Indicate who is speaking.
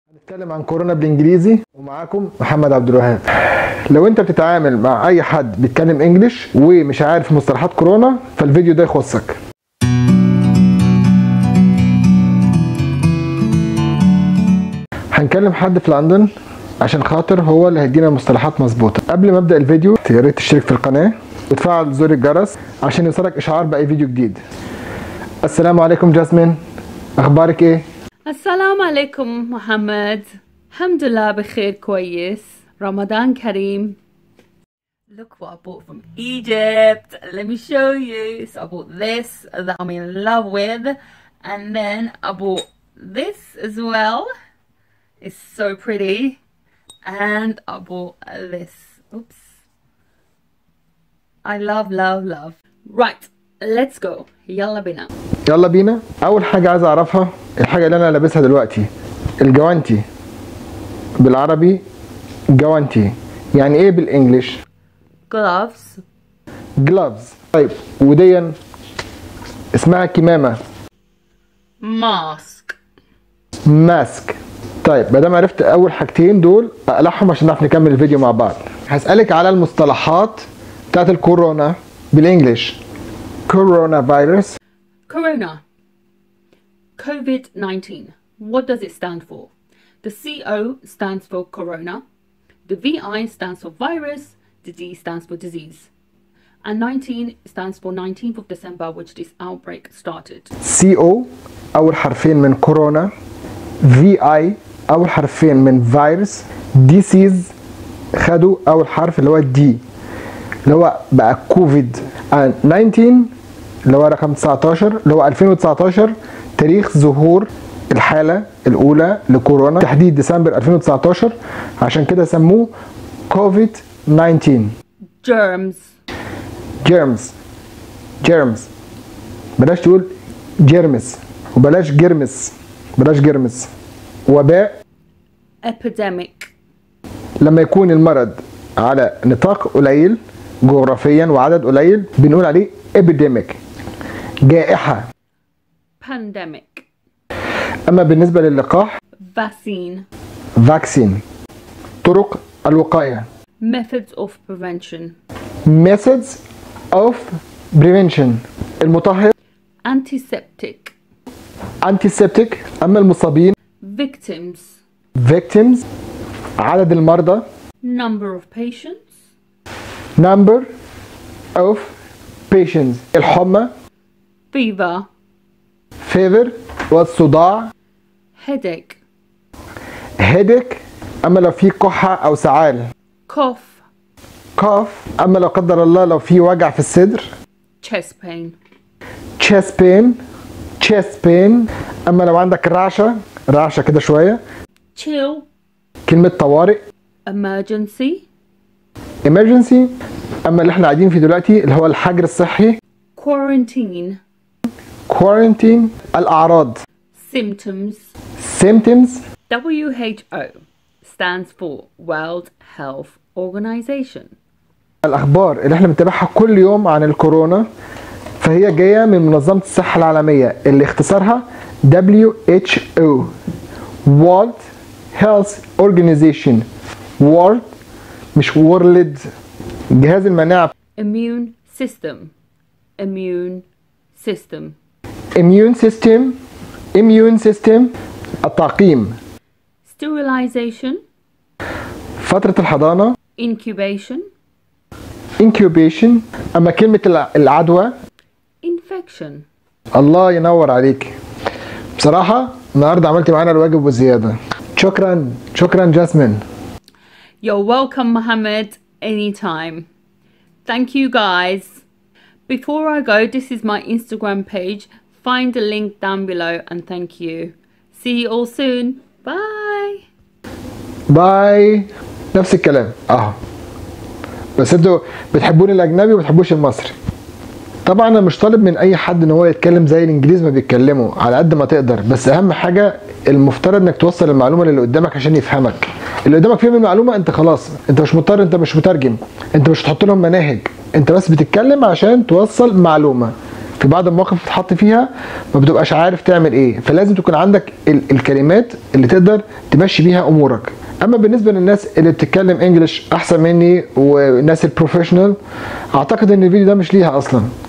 Speaker 1: هنتكلم عن كورونا بالانجليزي ومعاكم محمد عبد الوهاب لو انت بتتعامل مع اي حد بيتكلم انجليش ومش عارف مصطلحات كورونا فالفيديو ده يخصك هنكلم حد في لندن عشان خاطر هو اللي هيدينا مصطلحات مظبوطه قبل ما ابدا الفيديو يا ريت تشترك في القناه وتفعل زر الجرس عشان يوصلك اشعار باي فيديو جديد السلام عليكم جاسمين اخبارك ايه
Speaker 2: السلام عليكم محمد الحمد لله بخير كويس رمضان كريم Look what I bought from Egypt. Let me show you. So I bought this that I'm in love with. And then I bought this as well. It's so pretty. And I bought this. Oops. I love, love, love. Right. Let's go. يلا بينا.
Speaker 1: يلا بينا اول حاجه عايز اعرفها الحاجه اللي انا لابسها دلوقتي الجوانتي بالعربي جوانتي يعني ايه بالانجلش
Speaker 2: Gloves.
Speaker 1: جلافز طيب وديا اسمها كمامه
Speaker 2: Mask.
Speaker 1: ماسك طيب ما دام عرفت اول حاجتين دول اقلعهم عشان نعرف نكمل الفيديو مع بعض هسالك على المصطلحات بتاعت الكورونا بالانجلش كورونا فيروس
Speaker 2: Corona. COVID 19. What does it stand for? The CO stands for corona, the VI stands for virus, the D stands for disease, and 19 stands for 19th of December, which this outbreak started.
Speaker 1: سي او اول حرفين من كورونا في اي اول حرفين من فيروس ديسيز خدوا اول حرف اللي هو الدي اللي هو بقى كوفيد 19 اللي هو رقم 19 اللي هو 2019 تاريخ ظهور الحالة الأولى لكورونا تحديد ديسمبر 2019 عشان كده سموه كوفيد 19
Speaker 2: Germs.
Speaker 1: جيرمز جيرمز بلاش تقول جيرمس وبلاش جرمس بلاش جرمس وباء
Speaker 2: Epidemic.
Speaker 1: لما يكون المرض على نطاق قليل جغرافيا وعدد قليل بنقول عليه epidemic جائحة
Speaker 2: Pandemic.
Speaker 1: أما بالنسبة للقاح
Speaker 2: Vaccine.
Speaker 1: فاكسين طرق الوقاية
Speaker 2: Methods of prevention.
Speaker 1: methods of prevention المطهر
Speaker 2: Antiseptic.
Speaker 1: antiseptic أما المصابين
Speaker 2: Victims.
Speaker 1: victims عدد المرضى
Speaker 2: Number of patients.
Speaker 1: number of patients الحمى
Speaker 2: Fever.
Speaker 1: fever والصداع
Speaker 2: Headache.
Speaker 1: headache اما لو في كحة او سعال
Speaker 2: Cough.
Speaker 1: cough اما لو قدر الله لو في وجع في الصدر
Speaker 2: Chest pain.
Speaker 1: chest pain chest pain اما لو عندك رعشة رعشة كده شوية
Speaker 2: Chill.
Speaker 1: كلمة طوارئ
Speaker 2: Emergency.
Speaker 1: emergency اما اللي احنا قاعدين فيه دلوقتي اللي هو الحجر الصحي
Speaker 2: Quarantine.
Speaker 1: quarantine الاعراض
Speaker 2: Symptoms.
Speaker 1: symptoms
Speaker 2: WHO stands for World Health Organization.
Speaker 1: الاخبار اللي احنا بنتابعها كل يوم عن الكورونا فهي جايه من منظمه الصحه العالميه اللي اختصارها WHO World Health Organization World مش World جهاز المناعه
Speaker 2: Immune system. Immune system.
Speaker 1: Immune System Immune System التعقيم
Speaker 2: Sterilization.
Speaker 1: فتره الحضانه
Speaker 2: Incubation.
Speaker 1: incubation اما كلمه الع- العدوى
Speaker 2: Infection.
Speaker 1: الله ينور عليك بصراحه النهارده عملت معانا الواجب وزياده شكرا شكرا جاسمين
Speaker 2: You're welcome, Mohammed, anytime. Thank you, guys. Before I go, this is my Instagram page. Find the link down below and thank you. See you all soon. Bye.
Speaker 1: باي نفس الكلام اهو بس انتوا بتحبوني الاجنبي وما بتحبوش المصري طبعا انا مش طالب من اي حد ان هو يتكلم زي الانجليز ما بيتكلموا على قد ما تقدر بس اهم حاجه المفترض انك توصل المعلومه اللي قدامك عشان يفهمك اللي قدامك فهم المعلومه انت خلاص انت مش مضطر انت مش مترجم انت مش هتحط لهم مناهج انت بس بتتكلم عشان توصل معلومه في بعض المواقف بتتحط فيها ما بتبقاش عارف تعمل ايه فلازم تكون عندك ال- الكلمات اللي تقدر تمشي بيها امورك اما بالنسبه للناس اللي بتتكلم انجلش احسن مني والناس البروفيشنال اعتقد ان الفيديو ده مش ليها اصلا